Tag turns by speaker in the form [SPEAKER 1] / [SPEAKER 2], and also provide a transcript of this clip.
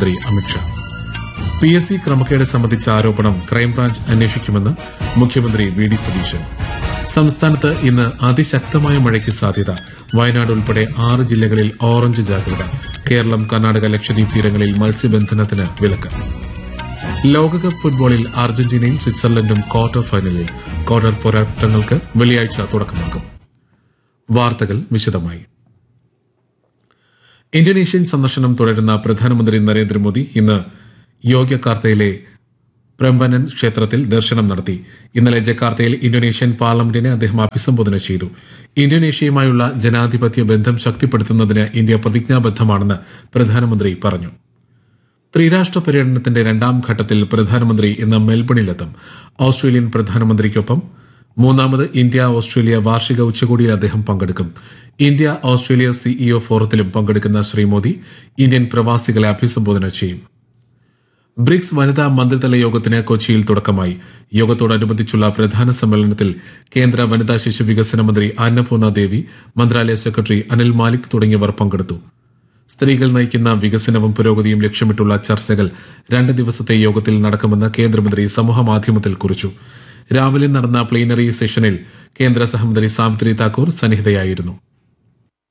[SPEAKER 1] ആഭ്യന്തരമന്ത്രി Amit Shah P S C ക്രമക്കേട് സംബന്ധിച്ച ആരോപണം ക്രൈംബ്രാഞ്ച് അന്വേഷിക്കുമെന്ന് മുഖ്യമന്ത്രി വി ഡി സതീശൻ സംസ്ഥാനത്ത് ഇന്ന് അതിശക്തമായ മഴയ്ക്ക് സാധ്യത വയനാട് ഉൾപ്പെടെ ആറ് ജില്ലകളിൽ ഓറഞ്ച് ജാഗ്രത കേരളം കർണാടക ലക്ഷദ്വീപ് തീരങ്ങളിൽ മത്സ്യബന്ധനത്തിന് വിലക്ക് ലോകകപ്പ് ഫുട്ബോളിൽ അർജന്റീനയും സ്വിറ്റ്സർലൻഡും ക്വാർട്ടർ ഫൈനലിൽ ക്വാർട്ടർ പോരാട്ടങ്ങൾക്ക് വെള്ളിയാഴ്ച തുടക്കമാകും വാർത്തകൾ വിശദമായി ഇന്തോനേഷ്യൻ സന്ദർശനം തുടരുന്ന പ്രധാനമന്ത്രി നരേന്ദ്രമോദി ഇന്ന് യോഗ്യകാർത്തയിലെ പ്രംബനൻ ക്ഷേത്രത്തിൽ ദർശനം നടത്തി ഇന്നലെ ജക്കാർത്തയിൽ ഇന്തോനേഷ്യൻ പാർലമെന്റിനെ അദ്ദേഹം അഭിസംബോധന ചെയ്തു ഇന്തോനേഷ്യയുമായുള്ള ജനാധിപത്യ ബന്ധം ശക്തിപ്പെടുത്തുന്നതിന് ഇന്ത്യ പ്രതിജ്ഞാബദ്ധമാണെന്ന് പ്രധാനമന്ത്രി പറഞ്ഞു ത്രിരാഷ്ട്ര പര്യടനത്തിന്റെ രണ്ടാം ഘട്ടത്തിൽ പ്രധാനമന്ത്രി ഇന്ന് മെൽബണിലെത്തും ഓസ്ട്രേലിയൻ പ്രധാനമന്ത്രിക്കൊപ്പം മൂന്നാമത് ഇന്ത്യ ഓസ്ട്രേലിയ വാർഷിക ഉച്ചകോടിയിൽ അദ്ദേഹം പങ്കെടുക്കും ഇന്ത്യ ഓസ്ട്രേലിയ സിഇഒ ഫോറത്തിലും പങ്കെടുക്കുന്ന ശ്രീ മോദി ഇന്ത്യൻ പ്രവാസികളെ അഭിസംബോധന ചെയ്യും ബ്രിക്സ് വനിതാ മന്ത്രിതല യോഗത്തിന് കൊച്ചിയിൽ തുടക്കമായി യോഗത്തോടനുബന്ധിച്ചുള്ള പ്രധാന സമ്മേളനത്തിൽ കേന്ദ്ര വനിതാ ശിശു വികസന മന്ത്രി അന്നപൂർണ ദേവി മന്ത്രാലയ സെക്രട്ടറി അനിൽ മാലിക് തുടങ്ങിയവർ പങ്കെടുത്തു സ്ത്രീകൾ നയിക്കുന്ന വികസനവും പുരോഗതിയും ലക്ഷ്യമിട്ടുള്ള ചർച്ചകൾ രണ്ട് ദിവസത്തെ യോഗത്തിൽ നടക്കുമെന്ന് കേന്ദ്രമന്ത്രി സമൂഹമാധ്യമത്തിൽ കുറിച്ചു രാവിലെ നടന്ന പ്ലീനറി സെഷനിൽ കേന്ദ്ര സഹമന്ത്രി സാവിത്രി താക്കൂർ സന്നിഹിതയായിരുന്നു